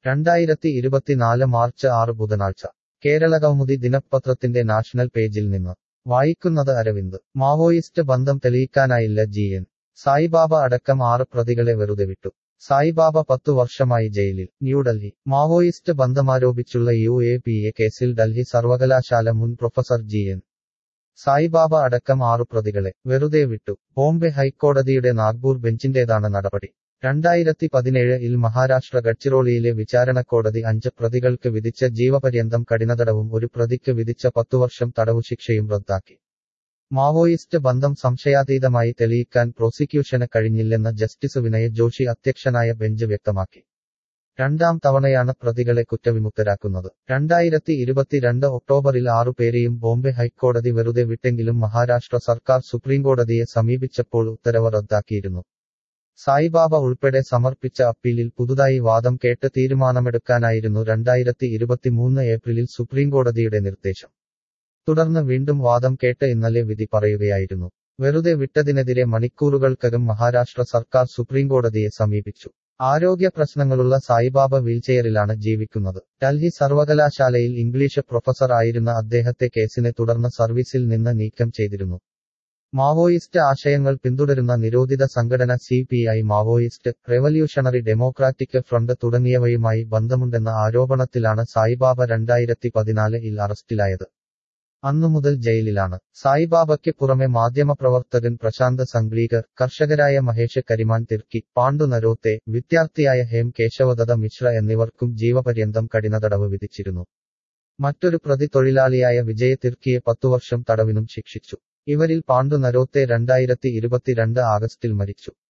രണ്ടായിരത്തി ഇരുപത്തിനാല് മാർച്ച് ആറ് ബുധനാഴ്ച കേരളകൗമുദി ദിനപത്രത്തിന്റെ നാഷണൽ പേജിൽ നിന്ന് വായിക്കുന്നത് അരവിന്ദ് മാവോയിസ്റ്റ് ബന്ധം തെളിയിക്കാനായില്ല ജി എൻ സായിബാബ അടക്കം ആറ് പ്രതികളെ വെറുതെ വിട്ടു സായിബാബ പത്തു വർഷമായി ജയിലിൽ ന്യൂഡൽഹി മാവോയിസ്റ്റ് ബന്ധമാരോപിച്ചുള്ള യു എ പി എ കേസിൽ ഡൽഹി സർവകലാശാല മുൻ പ്രൊഫസർ ജി എൻ സായിബാബ അടക്കം ആറു പ്രതികളെ വെറുതെ വിട്ടു ബോംബെ ഹൈക്കോടതിയുടെ നാഗ്പൂർ ബെഞ്ചിന്റേതാണ് നടപടി രണ്ടായിരത്തി പതിനേഴിൽ മഹാരാഷ്ട്ര ഗഡ്ചിറോളിയിലെ വിചാരണക്കോടതി അഞ്ച് പ്രതികൾക്ക് വിധിച്ച ജീവപര്യന്തം കഠിനതടവും ഒരു പ്രതിക്ക് വിധിച്ച പത്തുവർഷം തടവു ശിക്ഷയും റദ്ദാക്കി മാവോയിസ്റ്റ് ബന്ധം സംശയാതീതമായി തെളിയിക്കാൻ പ്രോസിക്യൂഷന് കഴിഞ്ഞില്ലെന്ന് ജസ്റ്റിസ് വിനയ് ജോഷി അധ്യക്ഷനായ ബെഞ്ച് വ്യക്തമാക്കി രണ്ടാം തവണയാണ് പ്രതികളെ കുറ്റവിമുക്തരാക്കുന്നത് രണ്ടായിരത്തി ഇരുപത്തിരണ്ട് ഒക്ടോബറിൽ ആറുപേരെയും ബോംബെ ഹൈക്കോടതി വെറുതെ വിട്ടെങ്കിലും മഹാരാഷ്ട്ര സർക്കാർ സുപ്രീംകോടതിയെ സമീപിച്ചപ്പോൾ ഉത്തരവ് റദ്ദാക്കിയിരുന്നു സായിബാബ ഉൾപ്പെടെ സമർപ്പിച്ച അപ്പീലിൽ പുതുതായി വാദം കേട്ട് തീരുമാനമെടുക്കാനായിരുന്നു രണ്ടായിരത്തി ഇരുപത്തിമൂന്ന് ഏപ്രിലിൽ സുപ്രീംകോടതിയുടെ നിർദ്ദേശം തുടർന്ന് വീണ്ടും വാദം കേട്ട് ഇന്നലെ വിധി പറയുകയായിരുന്നു വെറുതെ വിട്ടതിനെതിരെ മണിക്കൂറുകൾക്കകം മഹാരാഷ്ട്ര സർക്കാർ സുപ്രീംകോടതിയെ സമീപിച്ചു ആരോഗ്യ പ്രശ്നങ്ങളുള്ള സായിബാബ വീൽചെയറിലാണ് ജീവിക്കുന്നത് ഡൽഹി സർവകലാശാലയിൽ ഇംഗ്ലീഷ് പ്രൊഫസർ ആയിരുന്ന അദ്ദേഹത്തെ കേസിനെ തുടർന്ന് സർവീസിൽ നിന്ന് നീക്കം ചെയ്തിരുന്നു മാവോയിസ്റ്റ് ആശയങ്ങൾ പിന്തുടരുന്ന നിരോധിത സംഘടന C P I Maoist revolutionary democratic front തുടങ്ങിയവയുമായി ബന്ധമുണ്ടെന്ന ആരോപണത്തിലാണ് സായിബാബ രണ്ടായിരത്തി പതിനാലിൽ അറസ്റ്റിലായത് അന്നു മുതൽ ജയിലിലാണ് സായിബാബയ്ക്ക് പുറമെ മാധ്യമപ്രവർത്തകൻ പ്രശാന്ത് സംഗ്ലീകർ കർഷകരായ മഹേഷ് കരിമാൻ തിർക്കി പാണ്ഡു നരോത്തെ വിദ്യാർത്ഥിയായ ഹേം കേശവദത്ത മിശ്ര എന്നിവർക്കും ജീവപര്യന്തം കഠിനതടവ് വിധിച്ചിരുന്നു മറ്റൊരു പ്രതി തൊഴിലാളിയായ വിജയ് തിർക്കിയെ പത്തുവർഷം തടവിനും ശിക്ഷിച്ചു ഇവരിൽ പാണ്ഡു നരോത്തെ രണ്ടായിരത്തി ഇരുപത്തിരണ്ട് ആഗസ്റ്റിൽ മരിച്ചു